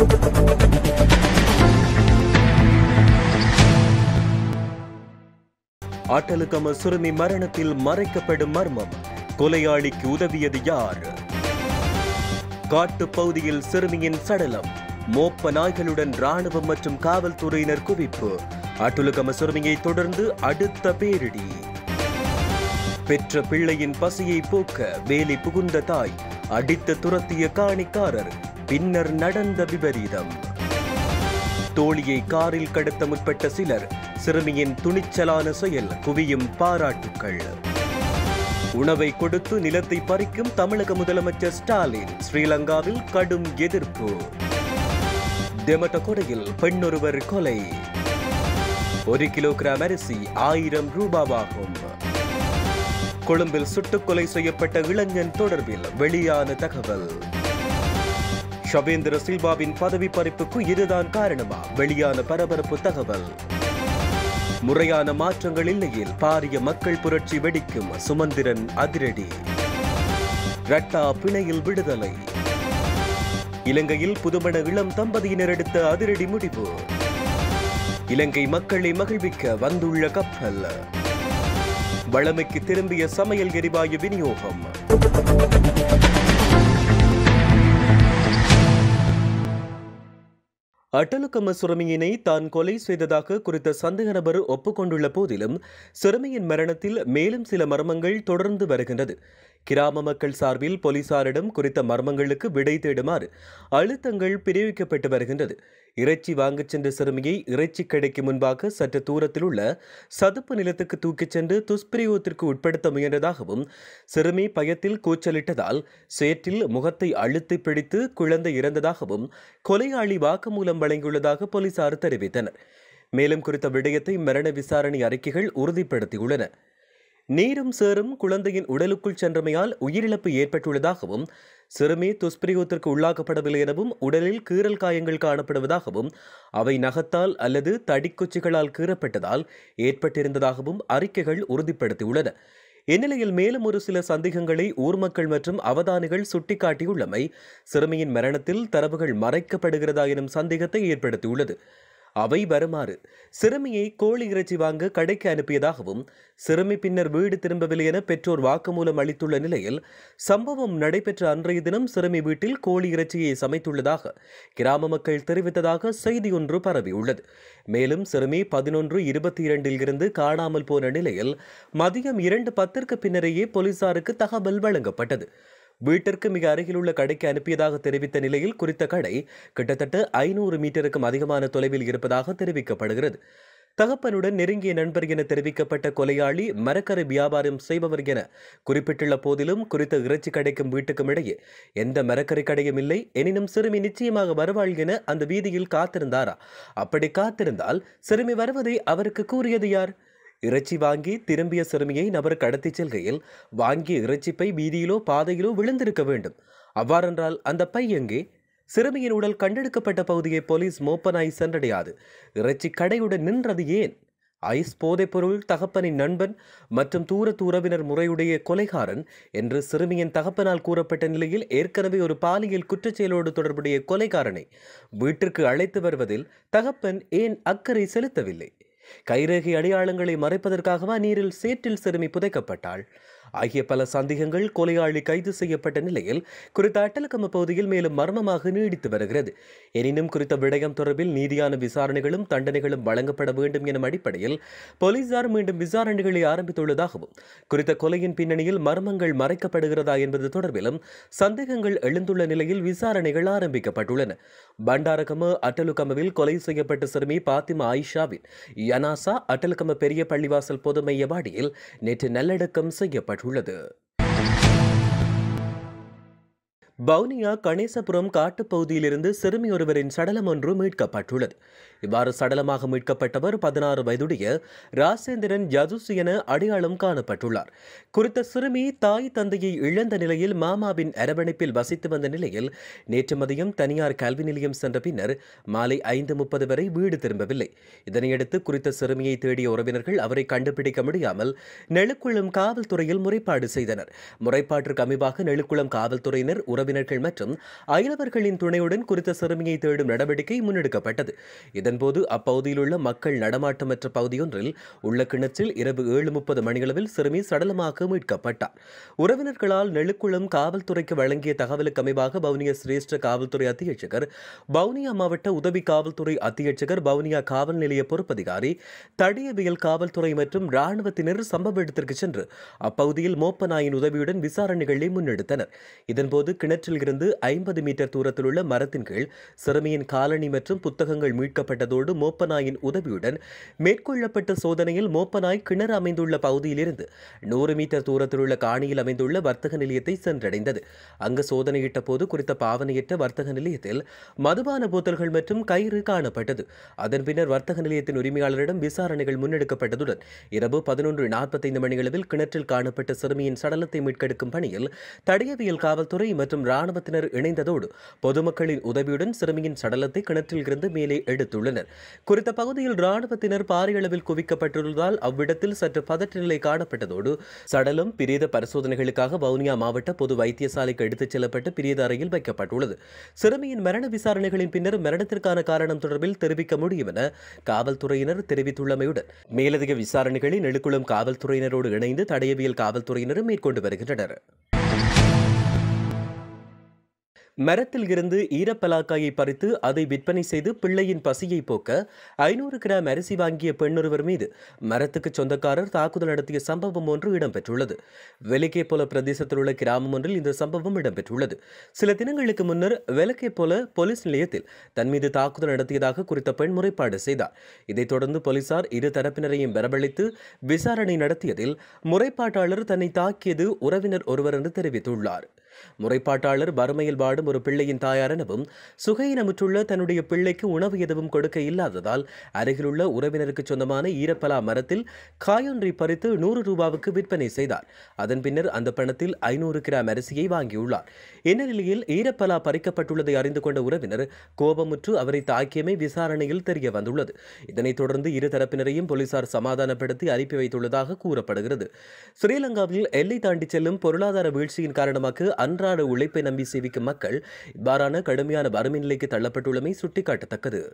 ஆட்டலுக்கம சிறுமி மரணத்தில் மறைக்கப்படும் மர்மம் கொலையாளிக்கு உதவியது யார் காட்டுப் பகுதியில் சிறுமியின் சடலம் மோப்ப நாய்களுடன் ராணுவம் மற்றும் காவல்துறையினர் குவிப்பு ஆட்டுலுக்கம சிறுமியை தொடர்ந்து அடுத்த பேரிடி பெற்ற பிள்ளையின் பசியை போக்க வேலி புகுந்த தாய் அடித்து துரத்திய காணிக்காரர் பின்னர் நடந்த விபரீதம் தோழியை காரில் கடத்த முற்பட்ட சிலர் சிறுமியின் துணிச்சலான செயல் குவியும் பாராட்டுக்கள் உணவை கொடுத்து நிலத்தை பறிக்கும் தமிழக முதலமைச்சர் ஸ்டாலின் ஸ்ரீலங்காவில் கடும் எதிர்ப்பு தெமட்டகொடையில் பெண்ணொருவர் கொலை ஒரு கிலோகிராம் அரிசி ஆயிரம் ரூபாவாகும் கொழும்பில் சுட்டுக் கொலை செய்யப்பட்ட இளைஞன் தொடர்பில் வெளியான தகவல் ஷபேந்திர சில்வாவின் பதவி பறிப்புக்கு இதுதான் காரணமா வெளியான பரபரப்பு தகவல் முறையான மாற்றங்கள் இல்லையில் பாரிய மக்கள் புரட்சி வெடிக்கும் சுமந்திரன் அதிரடி ரட்டா பிணையில் விடுதலை இலங்கையில் புதுமண இளம் தம்பதியினர் எடுத்த அதிரடி முடிவு இலங்கை மக்களை மகிழ்விக்க வந்துள்ள கப்பல் வளமைக்கு திரும்பிய சமையல் எரிவாயு விநியோகம் அட்டலுக்கம்ம சிறுமியினை தான் கொலை செய்ததாக குறித்த சந்தேக நபர் ஒப்புக்கொண்டுள்ள போதிலும் சிறுமியின் மரணத்தில் மேலும் சில மர்மங்கள் தொடர்ந்து வருகின்றது கிராம மக்கள் சார்பில் போலீசாரிடம் குறித்த மர்மங்களுக்கு விடை தேடுமாறு அழுத்தங்கள் பிரிவிக்கப்பட்டு வருகின்றது இறைச்சி வாங்கச் சென்ற சிறுமியை இறைச்சி கடைக்கு முன்பாக சற்று தூரத்தில் உள்ள சதுப்பு நிலத்துக்கு தூக்கிச் சென்று துஷ்பிரயோகத்திற்கு உட்படுத்த முயன்றதாகவும் சிறுமி பயத்தில் கூச்சலிட்டதால் சேற்றில் முகத்தை அழுத்தி பிடித்து குழந்தை இறந்ததாகவும் கொலையாளி வாக்குமூலம் வழங்கியுள்ளதாக போலீசார் தெரிவித்தனர் மேலும் குறித்த விடயத்தை மரண விசாரணை அறிக்கைகள் உறுதிப்படுத்தியுள்ளன நீரும் சேரும் குழந்தையின் உடலுக்குள் சென்றமையால் உயிரிழப்பு ஏற்பட்டுள்ளதாகவும் சிறுமி துஷ்பிரயோகத்திற்கு உள்ளாக்கப்படவில்லை எனவும் உடலில் கீறல் காயங்கள் காணப்படுவதாகவும் அவை நகத்தால் அல்லது தடிக்குச்சிகளால் கீறப்பட்டதால் ஏற்பட்டிருந்ததாகவும் அறிக்கைகள் உறுதிப்படுத்தியுள்ளன இந்நிலையில் மேலும் ஒரு சில சந்தேகங்களை ஊர் மக்கள் மற்றும் அவதானிகள் சுட்டிக்காட்டியுள்ளமை சிறுமியின் மரணத்தில் தரவுகள் மறைக்கப்படுகிறதா எனும் சந்தேகத்தை ஏற்படுத்தியுள்ளது அவை வருமாறு சிறுமியை கோழி இறைச்சி வாங்க கடைக்கு அனுப்பியதாகவும் சிறுமி பின்னர் வீடு திரும்பவில்லை என பெற்றோர் வாக்குமூலம் அளித்துள்ள நிலையில் சம்பவம் நடைபெற்ற அன்றைய தினம் சிறுமி வீட்டில் கோழி இறைச்சியை சமைத்துள்ளதாக கிராம மக்கள் தெரிவித்ததாக செய்தி ஒன்று பரவியுள்ளது மேலும் சிறுமி பதினொன்று இருபத்தி இரண்டில் இருந்து காணாமல் போன நிலையில் மதியம் இரண்டு பத்திற்கு பின்னரேயே போலீசாருக்கு தகவல் வழங்கப்பட்டது வீட்டிற்கு மிக அருகிலுள்ள கடைக்கு அனுப்பியதாக தெரிவித்த நிலையில் குறித்த கடை கிட்டத்தட்ட ஐநூறு மீட்டருக்கும் அதிகமான தொலைவில் இருப்பதாக தெரிவிக்கப்படுகிறது தகப்பனுடன் நெருங்கிய நண்பர் என தெரிவிக்கப்பட்ட கொலையாளி மரக்கரை வியாபாரம் செய்பவர் என குறிப்பிட்டுள்ள போதிலும் குறித்த இறைச்சி கடைக்கும் வீட்டுக்கும் இடையே எந்த மரக்கரை கடையும் இல்லை எனினும் சிறுமி நிச்சயமாக வருவாள் என அந்த வீதியில் காத்திருந்தாரா அப்படி காத்திருந்தால் சிறுமி வருவதை அவருக்கு கூறியது யார் இறைச்சி வாங்கி திரும்பிய சிறுமியை நபர் கடத்திச் செல்கையில் வாங்கிய இறைச்சிப்பை வீதியிலோ பாதையிலோ விழுந்திருக்க வேண்டும் அவ்வாறென்றால் அந்த பை எங்கே சிறுமியின் உடல் கண்டெடுக்கப்பட்ட பகுதியை போலீஸ் மோப்பனாய் சென்றடையாது இறைச்சி கடையுடன் நின்றது ஏன் ஐஸ் போதைப்பொருள் தகப்பனின் நண்பன் மற்றும் தூர தூரவினர் முறையுடைய கொலைகாரன் என்று சிறுமியின் தகப்பனால் கூறப்பட்ட நிலையில் ஏற்கனவே ஒரு பாலியல் குற்றச்செயலோடு தொடர்புடைய கொலைகாரனை வீட்டிற்கு அழைத்து வருவதில் தகப்பன் ஏன் அக்கறை செலுத்தவில்லை கைரேகை அடையாளங்களை மறைப்பதற்காகவா நீரில் சேற்றில் சிறுமி புதைக்கப்பட்டாள் ஆகிய பல சந்தேகங்கள் கொலையாளி கைது செய்யப்பட்ட நிலையில் குறித்த அட்டலக்கம பகுதியில் மேலும் மர்மமாக நீடித்து வருகிறது எனினும் குறித்த விடயம் தொடர்பில் நீதியான விசாரணைகளும் தண்டனைகளும் வழங்கப்பட வேண்டும் எனும் அடிப்படையில் போலீசார் மீண்டும் விசாரணைகளை ஆரம்பித்துள்ளதாகவும் குறித்த கொலையின் பின்னணியில் மர்மங்கள் மறைக்கப்படுகிறதா என்பது தொடர்பிலும் சந்தேகங்கள் எழுந்துள்ள நிலையில் விசாரணைகள் ஆரம்பிக்கப்பட்டுள்ளன பண்டாரகம அட்டலுக்கமவில் கொலை செய்யப்பட்ட சிறுமி பாத்திமா ஆயிஷாவின் யனாசா அட்டலுக்கம பெரிய பள்ளிவாசல் பொது மையவாடியில் நேற்று நல்லடக்கம் செய்யப்பட்டுள்ளது வவுனியா கணேசபுரம் காட்டுப்பகுதியிலிருந்து சிறுமி ஒருவரின் சடலம் ஒன்று மீட்கப்பட்டுள்ளது இவ்வாறு சடலமாக மீட்கப்பட்டவர் பதினாறு வயதுடைய ராசேந்திரன் யதுசு என அடையாளம் காணப்பட்டுள்ளார் குறித்த சிறுமி தாய் தந்தையை இழந்த நிலையில் மாமாவின் அரவணைப்பில் வசித்து வந்த நிலையில் நேற்று மதியம் தனியார் கல்வி நிலையம் சென்ற பின்னர் மாலை ஐந்து முப்பது வரை வீடு திரும்பவில்லை இதனையடுத்து குறித்த சிறுமியை தேடிய உறவினர்கள் அவரை கண்டுபிடிக்க முடியாமல் நெழுக்குளம் காவல்துறையில் முறைப்பாடு செய்தனர் முறைப்பாட்டிற்கு அமைவாக நெழுக்குளம் காவல்துறையினர் உறவினர் உறவினர்கள் மற்றும் அயலவர்களின் துணையுடன் குறித்த சிறுமியை தேடும் நடவடிக்கை முன்னெடுக்கப்பட்டது இதன்போது அப்பகுதியில் உள்ள மக்கள் நடமாட்டமற்ற பகுதியொன்றில் உள்ள கிணற்றில் இரவு ஏழு முப்பது மணியளவில் சிறுமி சடலமாக மீட்கப்பட்டார் உறவினர்களால் நெழுக்குளம் காவல்துறைக்கு வழங்கிய தகவலுக்கு அமைவாக வவுனியா சிரேஷ்ட காவல்துறை அத்தியட்சகர் வவுனியா மாவட்ட உதவி காவல்துறை அத்தியட்சகர் வவுனியா காவல் நிலைய பொறுப்பதிகாரி தடியவியல் காவல்துறை மற்றும் ராணுவத்தினர் சம்பவ இடத்திற்கு சென்று அப்பகுதியில் மோப்ப நாயின் உதவியுடன் விசாரணைகளை முன்னெடுத்தனர் இதன்போது கிணற்றில் இருந்து ஐம்பது மீட்டர் தூரத்தில் உள்ள மரத்தின் கீழ் சிறுமியின் காலணி மற்றும் புத்தகங்கள் மீட்கப்பட்டதோடு மோப்ப நாயின் உதவியுடன் மேற்கொள்ளப்பட்ட சோதனையில் மோப்ப நாய் கிணறு அமைந்துள்ள பகுதியிலிருந்து நூறு மீட்டர் தூரத்தில் உள்ள காணியில் அமைந்துள்ள வர்த்தக நிலையத்தை சென்றடைந்தது அங்கு சோதனையிட்ட போது குறித்த பாவனையற்ற வர்த்தக நிலையத்தில் மதுபான போத்தல்கள் மற்றும் கயிறு காணப்பட்டது அதன் பின்னர் வர்த்தக நிலையத்தின் உரிமையாளரிடம் விசாரணைகள் முன்னெடுக்கப்பட்டதுடன் இரவு பதினொன்று நாற்பத்தைந்து மணியளவில் கிணற்றில் காணப்பட்ட சிறுமியின் சடலத்தை மீட்கெடுக்கும் பணியில் தடயவியல் காவல்துறை மற்றும் ராணுவத்தினர் இணைந்ததோடு பொதுமக்களின் உதவியுடன் சிறுமியின் சடலத்தை கிணற்றில் இருந்து மேலே எடுத்துள்ளனர் குறித்த பகுதியில் ராணுவத்தினர் பாரிய அளவில் குவிக்கப்பட்டுள்ளதால் அவ்விடத்தில் சற்று பதற்ற நிலை காணப்பட்டதோடு சடலம் பிரேத பரிசோதனைகளுக்காக வவுனியா மாவட்ட பொது வைத்தியசாலைக்கு எடுத்துச் செல்லப்பட்டு பிரேத அறையில் வைக்கப்பட்டுள்ளது சிறுமியின் மரண விசாரணைகளின் பின்னர் மரணத்திற்கான காரணம் தொடர்பில் தெரிவிக்க முடியும் என காவல்துறையினர் தெரிவித்துள்ளமையுடன் மேலதிக விசாரணைகளை நெடுக்குளம் காவல்துறையினரோடு இணைந்து தடயவியல் காவல்துறையினரும் மேற்கொண்டு வருகின்றனர் மரத்தில் இருந்து ஈரப்பலாக்காயை பறித்து அதை விற்பனை செய்து பிள்ளையின் பசியை போக்க ஐநூறு கிராம் அரிசி வாங்கிய பெண்ணொருவர் மீது மரத்துக்கு சொந்தக்காரர் தாக்குதல் நடத்திய சம்பவம் ஒன்று இடம்பெற்றுள்ளது வெலிக்கே போல பிரதேசத்தில் உள்ள கிராமம் ஒன்றில் இந்த சம்பவம் இடம்பெற்றுள்ளது சில தினங்களுக்கு முன்னர் வெலக்கே போல போலீஸ் நிலையத்தில் தன் மீது தாக்குதல் நடத்தியதாக குறித்த பெண் முறைப்பாடு செய்தார் இதைத் தொடர்ந்து போலீசார் இரு தரப்பினரையும் வரவழைத்து விசாரணை நடத்தியதில் முறைப்பாட்டாளர் தன்னை தாக்கியது உறவினர் ஒருவர் என்று தெரிவித்துள்ளார் முறைப்பாட்டாளர் வறுமையில் வாடும் ஒரு பிள்ளையின் தாயார் எனவும் சுகையினமுற்றுள்ள தன்னுடைய பிள்ளைக்கு உணவு எதுவும் கொடுக்க இல்லாததால் அருகிலுள்ள உறவினருக்கு சொந்தமான ஈரப்பலா மரத்தில் காயொன்றை பறித்து நூறு ரூபாவுக்கு விற்பனை செய்தார் அதன் பின்னர் அந்த பணத்தில் ஐநூறு கிராம் அரிசியை வாங்கியுள்ளார் இந்நிலையில் ஈரப்பலா பறிக்கப்பட்டுள்ளதை அறிந்து கொண்ட உறவினர் கோபமுற்று அவரை தாக்கியமை விசாரணையில் தெரிய வந்துள்ளது இதனைத் தொடர்ந்து இரு தரப்பினரையும் போலீசார் சமாதானப்படுத்தி அனுப்பி வைத்துள்ளதாக கூறப்படுகிறது ஸ்ரீலங்காவில் எல்லை தாண்டி செல்லும் பொருளாதார வீழ்ச்சியின் காரணமாக அன்றாட உழைப்பை நம்பி சேவிக்கும் மக்கள் இவ்வாறான கடுமையான வறுமை நிலைக்கு தள்ளப்பட்டுள்ளமை சுட்டிக்காட்டத்தக்கது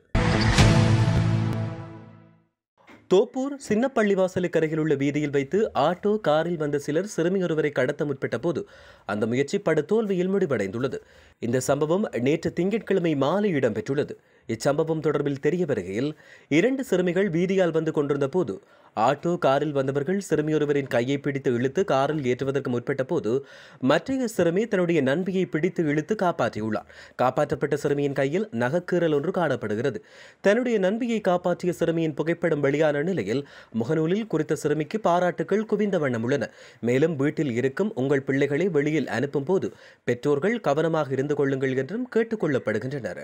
தோப்பூர் சின்ன பள்ளிவாசலுக்கு அருகில் உள்ள வீதியில் வைத்து ஆட்டோ காரில் வந்த சிலர் சிறுமி ஒருவரை கடத்த முற்பட்ட போது அந்த முயற்சி படு தோல்வியில் முடிவடைந்துள்ளது இந்த சம்பவம் நேற்று திங்கட்கிழமை மாலை இடம்பெற்றுள்ளது இச்சம்பவம் தொடர்பில் தெரிய வருகையில் இரண்டு சிறுமிகள் வீதியால் வந்து கொண்டிருந்த போது ஆட்டோ காரில் வந்தவர்கள் சிறுமியொருவரின் கையை பிடித்து இழுத்து காரில் ஏற்றுவதற்கு முற்பட்ட போது மற்றைய சிறுமி தன்னுடைய நண்பியை பிடித்து இழுத்து காப்பாற்றியுள்ளார் காப்பாற்றப்பட்ட சிறுமியின் கையில் நகக்கீறல் ஒன்று காணப்படுகிறது தன்னுடைய நண்பியை காப்பாற்றிய சிறுமியின் புகைப்படம் வெளியான நிலையில் முகநூலில் குறித்த சிறுமிக்கு பாராட்டுகள் குவிந்த வண்ணம் உள்ளன மேலும் வீட்டில் இருக்கும் உங்கள் பிள்ளைகளை வெளியில் அனுப்பும் போது பெற்றோர்கள் கவனமாக இருந்து கொள்ளுங்கள் என்றும் கேட்டுக்கொள்ளப்படுகின்றனர்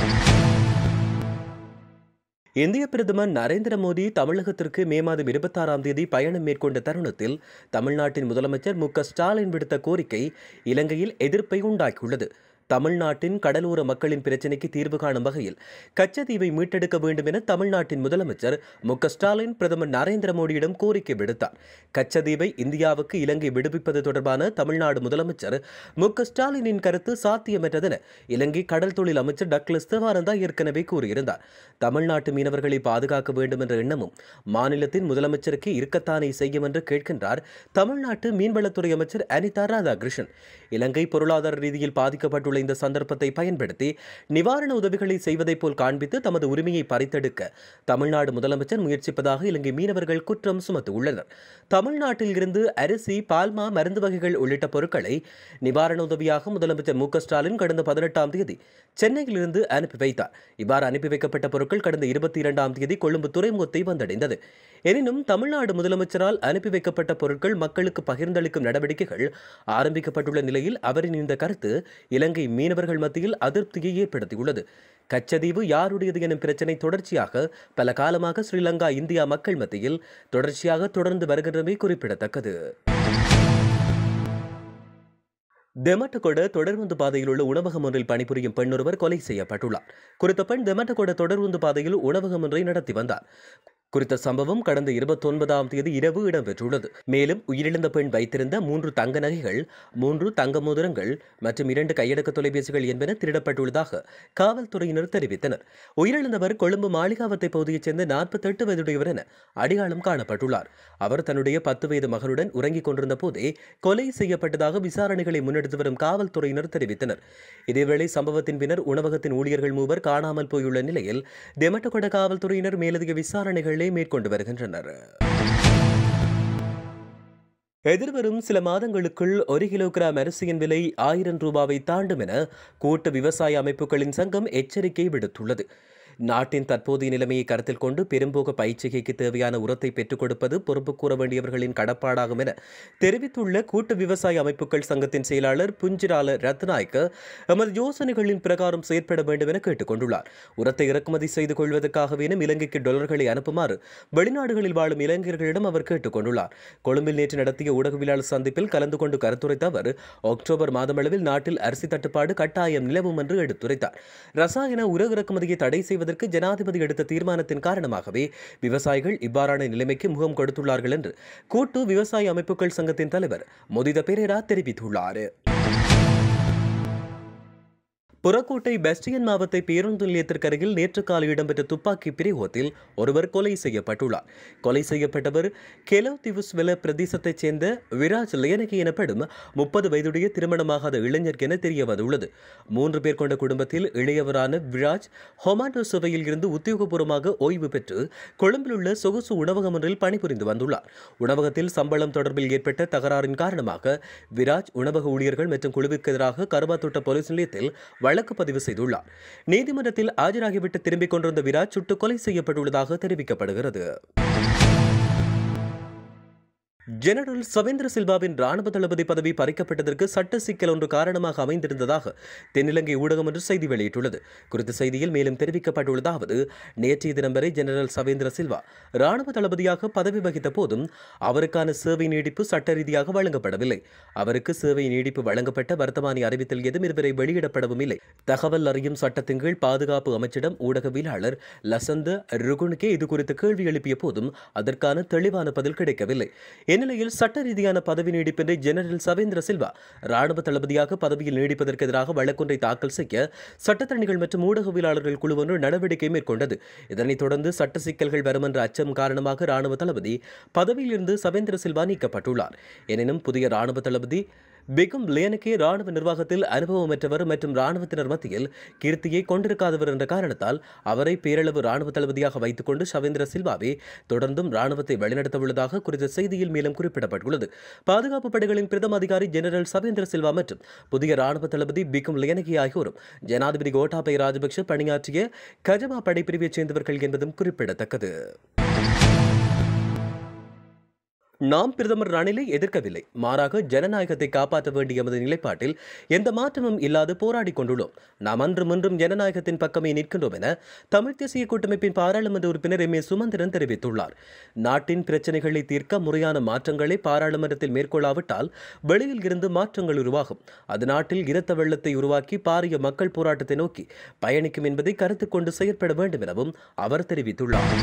இந்திய பிரதமர் நரேந்திர மோடி தமிழகத்திற்கு மே மாதம் இருபத்தாறாம் தேதி பயணம் மேற்கொண்ட தருணத்தில் தமிழ்நாட்டின் முதலமைச்சர் மு க ஸ்டாலின் விடுத்த கோரிக்கை இலங்கையில் எதிர்ப்பை உண்டாக்கியுள்ளது தமிழ்நாட்டின் கடலோர மக்களின் பிரச்சினைக்கு தீர்வு காணும் வகையில் கச்சத்தீவை மீட்டெடுக்க வேண்டும் என தமிழ்நாட்டின் முதலமைச்சர் மு க ஸ்டாலின் பிரதமர் நரேந்திர மோடியிடம் கோரிக்கை விடுத்தார் கச்சத்தீவை இந்தியாவுக்கு இலங்கை விடுவிப்பது தொடர்பான தமிழ்நாடு முதலமைச்சர் மு க ஸ்டாலினின் கருத்து சாத்தியமற்றதென இலங்கை கடல் தொழில் அமைச்சர் டக்ளஸ் தேவானந்தா ஏற்கனவே கூறியிருந்தார் தமிழ்நாட்டு மீனவர்களை பாதுகாக்க வேண்டும் என்ற எண்ணமும் மாநிலத்தின் முதலமைச்சருக்கு இருக்கத்தானே செய்யும் என்று கேட்கின்றார் தமிழ்நாட்டு மீன்வளத்துறை அமைச்சர் அனிதா ராதாகிருஷ்ணன் இலங்கை பொருளாதார ரீதியில் பாதிக்கப்பட்டுள்ள இந்த சந்தர்ப்பத்தை பயன்படுத்தி நிவாரண உதவிகளை செய்வதைப் போல் காண்பித்து தமது உரிமையை பறித்தெடுக்க தமிழ்நாடு முதலமைச்சர் முயற்சிப்பதாக இலங்கை மீனவர்கள் குற்றம் சுமத்தியுள்ளனர் தமிழ்நாட்டில் இருந்து அரிசி பால்மா மருந்து வகைகள் உள்ளிட்ட பொருட்களை நிவாரண உதவியாக முதலமைச்சர் மு க ஸ்டாலின் கடந்த பதினெட்டாம் தேதி சென்னையிலிருந்து அனுப்பி வைத்தார் இவ்வாறு அனுப்பி வைக்கப்பட்ட பொருட்கள் கடந்த இருபத்தி இரண்டாம் தேதி கொழும்பு துறைமுகத்தை வந்தடைந்தது எனினும் தமிழ்நாடு முதலமைச்சரால் அனுப்பி வைக்கப்பட்ட பொருட்கள் மக்களுக்கு பகிர்ந்தளிக்கும் நடவடிக்கைகள் ஆரம்பிக்கப்பட்டுள்ள நிலையில் அவரின் இந்த கருத்து இலங்கை மீனவர்கள் மத்தியில் அதிருப்தியை ஏற்படுத்தியுள்ளது கச்சதீவு யாருடையது எனும் பிரச்சினை தொடர்ச்சியாக பல காலமாக ஸ்ரீலங்கா இந்தியா மக்கள் மத்தியில் தொடர்ச்சியாக தொடர்ந்து வருகின்றமை குறிப்பிடத்தக்கது தெமட்டகொட தொடர்ந்து பாதையில் உள்ள உணவகம் ஒன்றில் பணிபுரியும் பெண் ஒருவர் கொலை செய்யப்பட்டுள்ளார் குறித்த பெண் தெமட்டகொட தொடர்ந்து பாதையில் உணவகம் ஒன்றை நடத்தி வந்தார் குறித்த சம்பவம் கடந்த இருபத்தொன்பதாம் தேதி இரவு இடம்பெற்றுள்ளது மேலும் உயிரிழந்த பெண் வைத்திருந்த மூன்று தங்க நகைகள் மூன்று தங்க மோதிரங்கள் மற்றும் இரண்டு கையடக்க தொலைபேசிகள் என்பன திருடப்பட்டுள்ளதாக காவல்துறையினர் தெரிவித்தனர் உயிரிழந்தவர் கொழும்பு மாளிகாவத்தை பகுதியைச் சேர்ந்த நாற்பத்தெட்டு வயதுடையவர் என அடையாளம் காணப்பட்டுள்ளார் அவர் தன்னுடைய பத்து வயது மகனுடன் உறங்கிக் கொண்டிருந்த போதே கொலை செய்யப்பட்டதாக விசாரணைகளை முன்னெடுத்து வரும் காவல்துறையினர் தெரிவித்தனர் இதேவேளை சம்பவத்தின் பின்னர் உணவகத்தின் ஊழியர்கள் மூவர் காணாமல் போயுள்ள நிலையில் தெமட்டகொட காவல்துறையினர் மேலதிக விசாரணைகளை மேற்கொண்டு வருகின்றனர் எதிர்வரும் சில மாதங்களுக்குள் ஒரு கிலோகிராம் அரிசியின் விலை ஆயிரம் ரூபாவை தாண்டும் என கூட்டு விவசாய அமைப்புகளின் சங்கம் எச்சரிக்கை விடுத்துள்ளது நாட்டின் தற்போதைய நிலைமையை கருத்தில் கொண்டு பெரும்போக பயிற்சிகைக்கு தேவையான உரத்தை பெற்றுக் கொடுப்பது பொறுப்பு கூற வேண்டியவர்களின் கடப்பாடாகும் என தெரிவித்துள்ள கூட்டு விவசாய அமைப்புகள் சங்கத்தின் செயலாளர் புஞ்சிரால ரத்நாயக்க எமது யோசனைகளின் பிரகாரம் செயற்பட வேண்டும் என கேட்டுக் கொண்டுள்ளார் உரத்தை இறக்குமதி செய்து கொள்வதற்காகவேனும் இலங்கைக்கு டாலர்களை அனுப்புமாறு வெளிநாடுகளில் வாழும் இளைஞர்களிடம் அவர் கேட்டுக் கொண்டுள்ளார் கொழும்பில் நேற்று நடத்திய ஊடகவியலாளர் சந்திப்பில் கலந்து கொண்டு கருத்துரைத்த அவர் அக்டோபர் மாதமளவில் நாட்டில் அரிசி தட்டுப்பாடு கட்டாயம் நிலவும் என்று எடுத்துரைத்தார் ரசாயன உர இறக்குமதியை தடை செய்வதற்கு ஜனாதிபதி எடுத்த தீர்மானத்தின் காரணமாகவே விவசாயிகள் இவ்வாறான நிலைமைக்கு முகம் கொடுத்துள்ளார்கள் என்று கூட்டு விவசாய அமைப்புகள் சங்கத்தின் தலைவர் மொதித பெரேரா தெரிவித்துள்ளார் புறக்கோட்டை பெஸ்டியன் மாவட்ட பேருந்து நிலையத்திற்கு அருகில் நேற்று காலை இடம்பெற்ற துப்பாக்கி பிரயோகத்தில் ஒருவர் கொலை செய்யப்பட்டுள்ளார் கொலை செய்யப்பட்டவர் கெலோ திவுஸ்வெல பிரதேசத்தைச் சேர்ந்த விராஜ் லேனகி எனப்படும் முப்பது வயதுடைய திருமணமாகாத இளைஞர் என தெரிய வந்துள்ளது மூன்று பேர் கொண்ட குடும்பத்தில் இளையவரான விராஜ் ஹொமாண்டோ சுவையில் இருந்து உத்தியோகபூர்வமாக ஓய்வு பெற்று கொழும்பில் உள்ள சொகுசு உணவகம் ஒன்றில் பணிபுரிந்து வந்துள்ளார் உணவகத்தில் சம்பளம் தொடர்பில் ஏற்பட்ட தகராறின் காரணமாக விராஜ் உணவக ஊழியர்கள் மற்றும் குழுவிற்கு எதிராக கருவாத்தோட்ட போலீஸ் நிலையத்தில் வழக்கு பதிவு செய்துள்ளார் நீதிமன்றத்தில் ஆஜராகிவிட்டு திரும்பிக் கொண்டிருந்த விராஜ் சுட்டுக் கொலை செய்யப்பட்டுள்ளதாக தெரிவிக்கப்படுகிறது ஜெனரல் சவேந்திர சில்வாவின் ராணுவ தளபதி பதவி பறிக்கப்பட்டதற்கு சட்ட சிக்கல் ஒன்று காரணமாக அமைந்திருந்ததாக தென்னிலங்கை ஊடகம் ஒன்று செய்தி வெளியிட்டுள்ளது குறித்த செய்தியில் மேலும் தெரிவிக்கப்பட்டுள்ளதாவது நேற்றைய தினம் வரை ஜெனரல் சவேந்திர சில்வா ராணுவ தளபதியாக பதவி வகித்த போதும் அவருக்கான சேவை நீடிப்பு சட்ட ரீதியாக வழங்கப்படவில்லை அவருக்கு சேவை நீடிப்பு வழங்கப்பட்ட வர்த்தமானி அறிவித்தல் எதுவும் இதுவரை வெளியிடப்படவும் இல்லை தகவல் அறியும் சட்டத்தின் கீழ் பாதுகாப்பு அமைச்சிடம் ஊடகவியலாளர் லசந்த ருகுனுக்கே இது குறித்து கேள்வி எழுப்பிய போதும் அதற்கான தெளிவான பதில் கிடைக்கவில்லை இந்நிலையில் சட்ட ரீதியான பதவி நீடிப்பின்றி ஜெனரல் சவேந்திர சில்வா ராணுவ தளபதியாக பதவியில் நீடிப்பதற்கு எதிராக வழக்கொன்றை தாக்கல் செய்ய சட்டத்தரணிகள் மற்றும் ஊடகவியலாளர்கள் குழு ஒன்று நடவடிக்கை மேற்கொண்டது இதனைத் தொடர்ந்து சட்ட சிக்கல்கள் வரும் என்ற அச்சம் காரணமாக ராணுவ தளபதி பதவியிலிருந்து சவேந்திர சில்வா நீக்கப்பட்டுள்ளார் எனினும் புதிய ராணுவ தளபதி பிகும் லேனுக்கே ராணுவ நிர்வாகத்தில் அனுபவமற்றவர் மற்றும் ராணுவத்தினர் மத்தியில் கீர்த்தியை கொண்டிருக்காதவர் என்ற காரணத்தால் அவரை பேரளவு ராணுவ தளபதியாக வைத்துக் கொண்டு சவேந்திர சில்வாவே தொடர்ந்தும் ராணுவத்தை வழிநடத்த உள்ளதாக குறித்த செய்தியில் மேலும் குறிப்பிடப்பட்டுள்ளது பாதுகாப்பு படைகளின் பிரதம அதிகாரி ஜெனரல் சவேந்திர சில்வா மற்றும் புதிய ராணுவ தளபதி பிகும் லேனகி ஆகியோரும் ஜனாதிபதி கோட்டாபய ராஜபக்ஷ பணியாற்றிய கஜமா படைப்பிரிவைச் சேர்ந்தவர்கள் என்பதும் குறிப்பிடத்தக்கது நாம் பிரதமர் ரணிலை எதிர்க்கவில்லை மாறாக ஜனநாயகத்தை காப்பாற்ற வேண்டிய எமது நிலைப்பாட்டில் எந்த மாற்றமும் இல்லாது போராடிக் கொண்டுள்ளோம் நாம் அன்றும் இன்றும் ஜனநாயகத்தின் பக்கமே நிற்கின்றோம் என தமிழ் தேசிய கூட்டமைப்பின் பாராளுமன்ற உறுப்பினர் எம் ஏ சுமந்திரன் தெரிவித்துள்ளார் நாட்டின் பிரச்சனைகளை தீர்க்க முறையான மாற்றங்களை பாராளுமன்றத்தில் மேற்கொள்ளாவிட்டால் வெளியில் இருந்து மாற்றங்கள் உருவாகும் அது நாட்டில் இரத்த வெள்ளத்தை உருவாக்கி பாரிய மக்கள் போராட்டத்தை நோக்கி பயணிக்கும் என்பதை கருத்தில் கொண்டு செயற்பட வேண்டும் எனவும் அவர் தெரிவித்துள்ளார்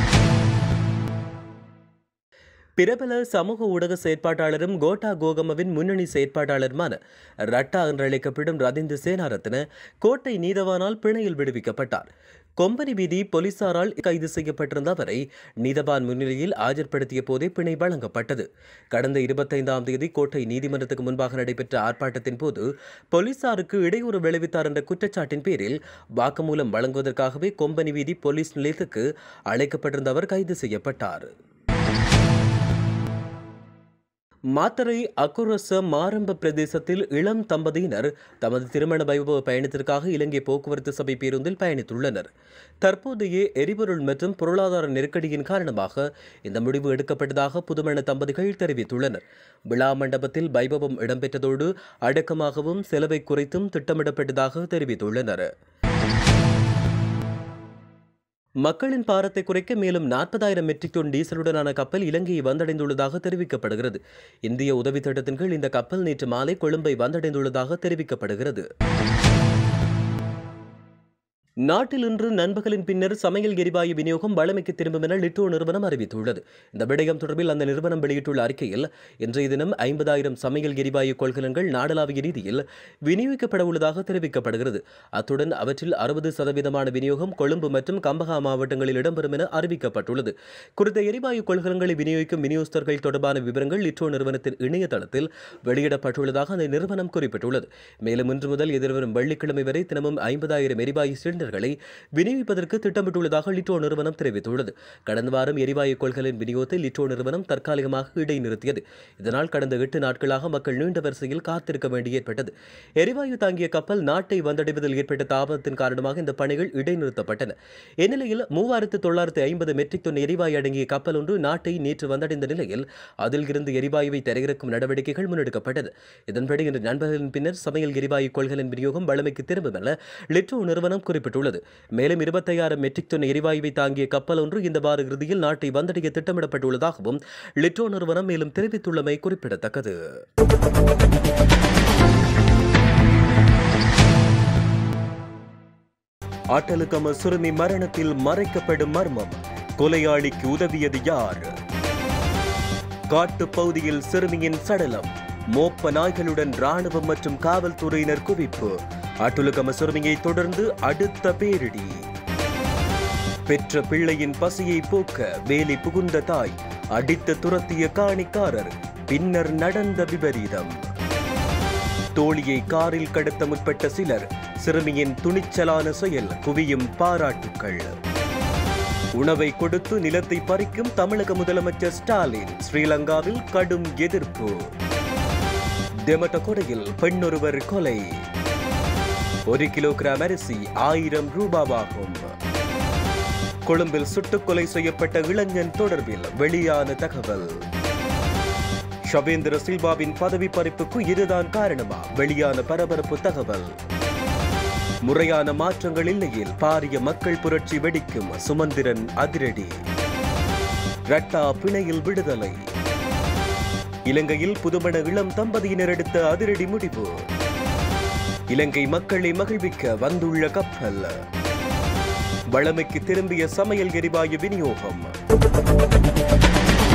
பிரபல சமூக ஊடக செயற்பாட்டாளரும் கோட்டா கோகமவின் முன்னணி செயற்பாட்டாளருமான ரட்டா என்றழைக்கப்படும் ரதிந்து சேனாரத்ன கோட்டை நீதவானால் பிணையில் விடுவிக்கப்பட்டார் கொம்பனி வீதி போலீசாரால் கைது செய்யப்பட்டிருந்த அவரை நீதவான் முன்னிலையில் ஆஜர்படுத்திய போதே பிணை வழங்கப்பட்டது கடந்த இருபத்தைந்தாம் தேதி கோட்டை நீதிமன்றத்துக்கு முன்பாக நடைபெற்ற ஆர்ப்பாட்டத்தின் போது போலீசாருக்கு இடையூறு விளைவித்தார் என்ற குற்றச்சாட்டின் பேரில் வாக்குமூலம் வழங்குவதற்காகவே கொம்பனி வீதி போலீஸ் நிலையத்துக்கு அழைக்கப்பட்டிருந்த அவர் கைது செய்யப்பட்டார் மாத்தரை அக்குரச மாரம்ப பிரதேசத்தில் இளம் தம்பதியினர் தமது திருமண வைபவ பயணத்திற்காக இலங்கை போக்குவரத்து சபை பேருந்தில் பயணித்துள்ளனர் தற்போதைய எரிபொருள் மற்றும் பொருளாதார நெருக்கடியின் காரணமாக இந்த முடிவு எடுக்கப்பட்டதாக புதுமண தம்பதிகள் தெரிவித்துள்ளனர் விழா மண்டபத்தில் வைபவம் இடம்பெற்றதோடு அடக்கமாகவும் செலவை குறைத்தும் திட்டமிடப்பட்டதாக தெரிவித்துள்ளனர் மக்களின் பாரத்தை குறைக்க மேலும் நாற்பதாயிரம் மெட்ரிக் டன் டீசலுடனான கப்பல் இலங்கையை வந்தடைந்துள்ளதாக தெரிவிக்கப்படுகிறது இந்திய உதவி திட்டத்தின் கீழ் இந்த கப்பல் நேற்று மாலை கொழும்பை வந்தடைந்துள்ளதாக தெரிவிக்கப்படுகிறது நாட்டில் இன்று நண்பகலின் பின்னர் சமையல் எரிவாயு விநியோகம் வழமைக்கு திரும்பும் என லிட்டோ நிறுவனம் அறிவித்துள்ளது இந்த விடயம் தொடர்பில் அந்த நிறுவனம் வெளியிட்டுள்ள அறிக்கையில் இன்றைய தினம் ஐம்பதாயிரம் சமையல் எரிவாயு கொள்கலன்கள் நாடளாவிய ரீதியில் விநியோகிக்கப்பட உள்ளதாக தெரிவிக்கப்படுகிறது அத்துடன் அவற்றில் அறுபது சதவீதமான விநியோகம் கொழும்பு மற்றும் கம்பகா மாவட்டங்களில் இடம்பெறும் என அறிவிக்கப்பட்டுள்ளது குறித்த எரிவாயு கொள்கலன்களை விநியோகிக்கும் விநியோகஸ்தர்கள் தொடர்பான விவரங்கள் லிட்டோ நிறுவனத்தின் இணையதளத்தில் வெளியிடப்பட்டுள்ளதாக அந்த நிறுவனம் குறிப்பிட்டுள்ளது மேலும் இன்று முதல் எதிர்வரும் வெள்ளிக்கிழமை வரை தினமும் ஐம்பதாயிரம் எரிவாயு சிலிண்டர்களை விநியோகிப்பதற்கு திட்டமிட்டுள்ளதாக லிட்டோ நிறுவனம் தெரிவித்துள்ளது கடந்த வாரம் எரிவாயு கொள்கலின் விநியோகத்தை லிட்டோ நிறுவனம் தற்காலிகமாக இடைநிறுத்தியது இதனால் கடந்த எட்டு நாட்களாக மக்கள் நீண்ட வரிசையில் காத்திருக்க வேண்டி ஏற்பட்டது எரிவாயு தாங்கிய கப்பல் நாட்டை வந்தடைவதில் ஏற்பட்ட தாமதத்தின் காரணமாக இந்த பணிகள் இடைநிறுத்தப்பட்டன இந்நிலையில் மூவாயிரத்து தொள்ளாயிரத்து ஐம்பது மெட்ரிக் டன் எரிவாயு அடங்கிய கப்பல் ஒன்று நாட்டை நேற்று வந்தடைந்த நிலையில் அதில் இருந்து எரிவாயுவை தரையிறக்கும் நடவடிக்கைகள் முன்னெடுக்கப்பட்டது இதன்படி இன்று நண்பர்களின் பின்னர் சமையல் எரிவாயு கொள்கலின் விநியோகம் வழமைக்கு திரும்பும் என லிட்டோ நிறுவனம் குறிப்பிட்டுள்ளது மேலும் இருபத்தையாயிரம் மெட்ரிக் டன் எரிவாயுவை தாங்கிய கப்பல் ஒன்று இந்த வார இறுதியில் நாட்டை வந்தடைய திட்டமிடப்பட்டுள்ளதாகவும் லிட்டோ நிறுவனம் மேலும் தெரிவித்துள்ளமை குறிப்பிடத்தக்கது ஆட்டலுக்கம சிறுமி மரணத்தில் மறைக்கப்படும் மர்மம் கொலையாளிக்கு உதவியது யார் காட்டுப் பகுதியில் சிறுமியின் சடலம் மோப்ப நாய்களுடன் ராணுவம் மற்றும் காவல்துறையினர் குவிப்பு ஆட்டுலுக்கம சிறுமியை தொடர்ந்து அடுத்த பேரிடி பெற்ற பிள்ளையின் பசியை போக்க வேலி புகுந்த தாய் அடித்து துரத்திய காணிக்காரர் பின்னர் நடந்த விபரீதம் தோழியை காரில் கடத்த முற்பட்ட சிலர் சிறுமியின் துணிச்சலான செயல் குவியும் பாராட்டுக்கள் உணவை கொடுத்து நிலத்தை பறிக்கும் தமிழக முதலமைச்சர் ஸ்டாலின் ஸ்ரீலங்காவில் கடும் எதிர்ப்பு தெமட்டகொடையில் பெண்ணொருவர் கொலை ஒரு கிலோகிராம் அரிசி ஆயிரம் ரூபாவாகும் கொழும்பில் சுட்டுக்கொலை செய்யப்பட்ட இளைஞன் தொடர்பில் வெளியான தகவல் ஷவேந்திர சில்வாவின் பதவி பறிப்புக்கு இதுதான் காரணமா வெளியான பரபரப்பு தகவல் முறையான மாற்றங்கள் இல்லையில் பாரிய மக்கள் புரட்சி வெடிக்கும் சுமந்திரன் அதிரடி ரட்டா பிணையில் விடுதலை இலங்கையில் புதுமண இளம் தம்பதியினர் எடுத்த அதிரடி முடிவு இலங்கை மக்களை மகிழ்விக்க வந்துள்ள கப்பல் வளமைக்கு திரும்பிய சமையல் எரிவாயு விநியோகம்